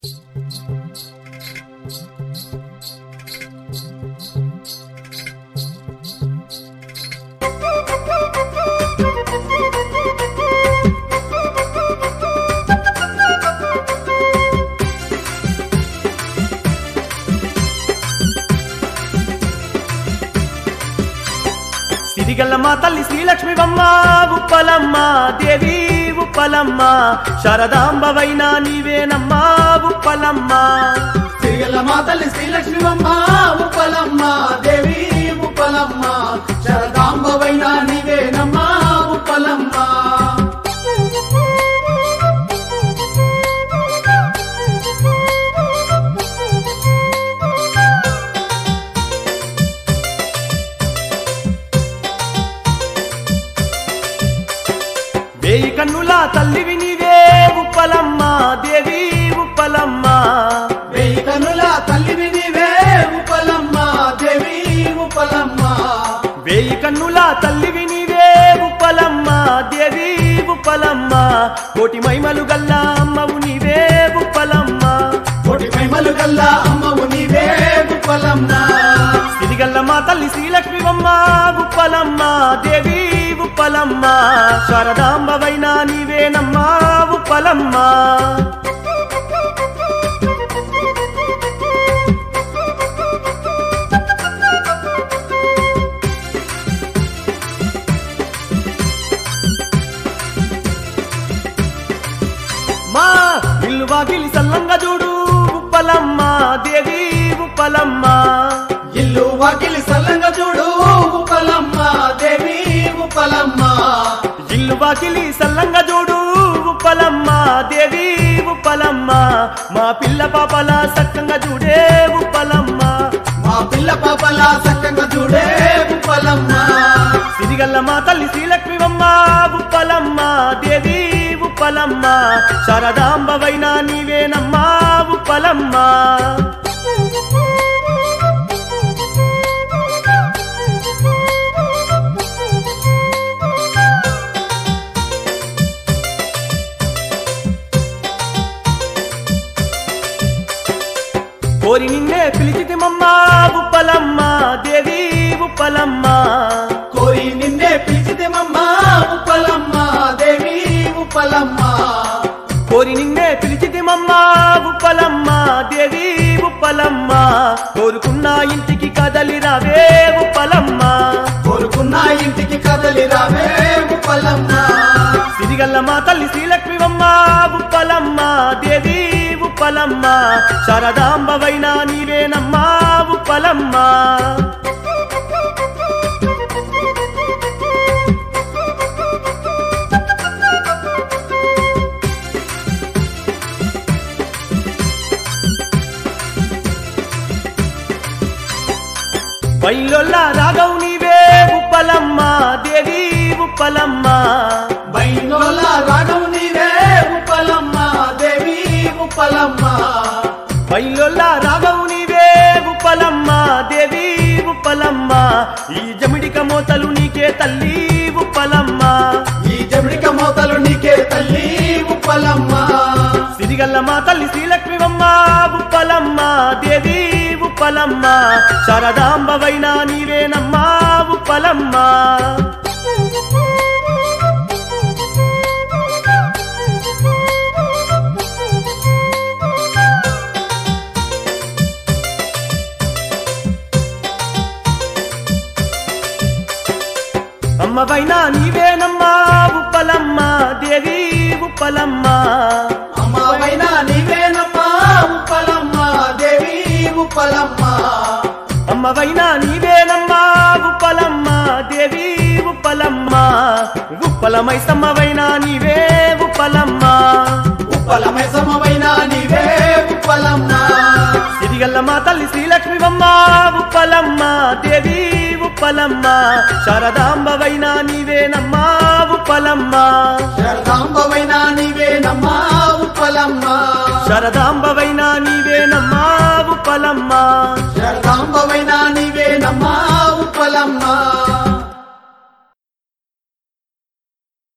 సిరిగల్ల మా తల్లి శ్రీలక్ష్మివమ్మ ఉప్పలమ్మ దేవి ఉప్పలమ్మ శారదాంబవైన నీవేనమ్మా ఉప్పలమ్మ సిరిగల్ల మా తల్లి శ్రీలక్ష్మివమ్మ ఉప్పలమ్మ దేవి ఉప్పలమ్మ శరదాంబవైన నీవేనమ్మ ఉప్పలమ్మ వేయి కన్నుల తల్లివి నీవే ఉప్పలమ్మ దేవి ఉప్పలమ్మ వెయ్యి కనుల తల్లివి నీవే ఉప్పలమ్మ దేవి ఉప్పలమ్మ వేయి కన్నుల తల్లివి నీవే ఉప్పలమ్మ దేవి ఉప్పలమ్మ కోటి మైమలు గల్ల అమ్మవు నీవే ఉప్పలమ్మ కోటి మహిమలు గల్ల అమ్మవు నీవే ఉప్పలమ్మ సిరిగల్ల మా తల్లి శ్రీలక్ష్మివమ్మ ఉప్పలమ్మ దేవి ఉప్పలమ్మ శారదాంబవైన నీవేనమ్మా ఉప్పలమ్మ మా ఇల్లు వాకిలి సల్లంగా చూడు ఉప్పలమ్మ దేవి ఉప్పలమ్మ ఇల్లు వాకిలి సల్లంగా చూడు ఉప్పలమ్మ దేవి ఉప్పలమ్మ ఇల్లు వాకిలి సల్లంగా చూడు ఉప్పలమ్మ దేవి ఉప్పలమ్మ మా పిల్ల పాపల సక్కంగా చూడే ఉప్పలమ్మ మా పిల్ల పాపల సక్కంగా చూడే ఉప్పలమ్మ సిరిగల్ల మా తల్లి శ్రీలక్ష్మివమ్మ ఉప్పలమ్మ దేవి ఉప్పలమ్మ శారదాంబవైన నీవేనమ్మా ఉప్పలమ్మ కోరి నిన్నే పిలిచితిమమ్మ ఉప్పలమ్మ దేవి ఉప్పలమ్మ కోరి నిన్నే పిలిచితేమమ్మ ఉప్పలమ్మ దేవి ఉప్పలమ్మ కోరి నిన్నే పిలిచితిమమ్మ ఉప్పలమ్మ దేవి ఉప్పలమ్మ కోరుకున్న ఇంటికి కదలి రావే ఉప్పలమ్మ కోరుకున్న ఇంటికి కదలి రావే ఉప్పలమ్మ సిరిగల్ల మా తల్లి శ్రీలక్ష్మివమ్మ ఉప్పలమ్మ దేవి ఉప్పలమ్మ శారదాంబవైన నీవేనమ్మా ఉప్పలమ్మ బయలొల్ల రాగవు నీవే ఉప్పలమ్మ దేవి ఉప్పలమ్మ బైనోల రాగం నీవే ఉప్పలమ్మ దేవి ఉప్పలమ్మ బయలొల్ల రాగవు నీవే ఉప్పలమ్మ దేవి ఉప్పలమ్మ ఈ జమిడిక మోతలు నీకే తల్లి ఉప్పలమ్మ ఈ జమిడిక మోతలు నీకే తల్లి ఉప్పలమ్మ సిరిగల్ల మా తల్లి శ్రీలక్ష్మివమ్మ ఉప్పలమ్మ దేవి ఉప్పలమ్మ శారదాంబవైన నీవేనమ్మా ఉప్పలమ్మ అమ్మవైనా నీవేనమ్మా ఉప్పలమ్మ దేవి ఉప్పలమ్మ అమ్మవైనా నీవేనమ్మా ఉప్పలమ్మ దేవి ఉప్పలమ్మ అమ్మవైనా నీవేనమ్మా ఉప్పలమ్మ దేవి ఉప్పలమ్మ ఉప్పలమై సమ్మవైనా నీవే ఉప్పలమ్మ ఉప్పలమై సమవైనా నీవే ఉప్పలమ్మ సిరిగల్ల మా తల్లి శ్రీలక్ష్మివమ్మ ఉప్పలమ్మ దేవి ఉప్పలమ్మ శారదాంబవైనా నీవేనమ్మా ఉప్పలమ్మ శరదాంబవైనా నీవేనమ్మా ఉప్పలమ్మ శారదాంబవైన